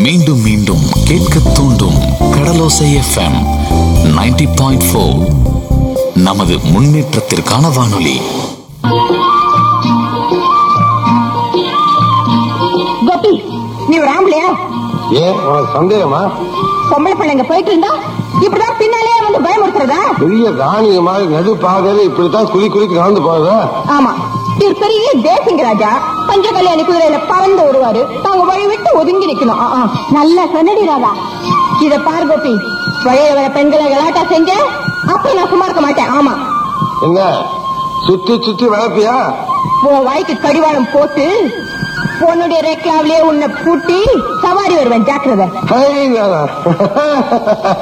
மீண்டும் மீண்டும் கேட்க தூண்டும் கடலோசை எஃப்எம் 90.4 பாயிண்ட் நமது முன்னேற்றத்திற்கான வானொலி கோபி நீ ஒரு ஆம்பளையா ஏன் உனக்கு சந்தேகமா பொம்பளை பிள்ளைங்க போயிட்டு இருந்தா இப்படிதான் பின்னாலே வந்து பயமுறுத்துறதா பெரிய ராணிய மாதிரி நடு பாதையில இப்படித்தான் குளி குளிக்கு நடந்து போறதா ஆமா இவர் பெரிய தேசிங்க ராஜா பஞ்ச கல்யாணி குதிரையில பறந்து வருவாரு தாங்க வழி விட்டு ஒதுங்கி நிக்கணும் ஆ, ஆ. நல்லா சொன்னடி ராதா இத பாரு கோபி வழியில வர பெண்களை கலாட்டா செஞ்ச அப்ப நான் சும்மா இருக்க மாட்டேன் ஆமா என்ன சுத்தி சுத்தி வளர்ப்பியா உன் வாய்க்கு கடிவாளம் போட்டு உன்னுடைய ரேக்லாவிலேயே உன்னை பூட்டி சவாரி வருவேன் ஜாக்கிரதை ஹை, நானா?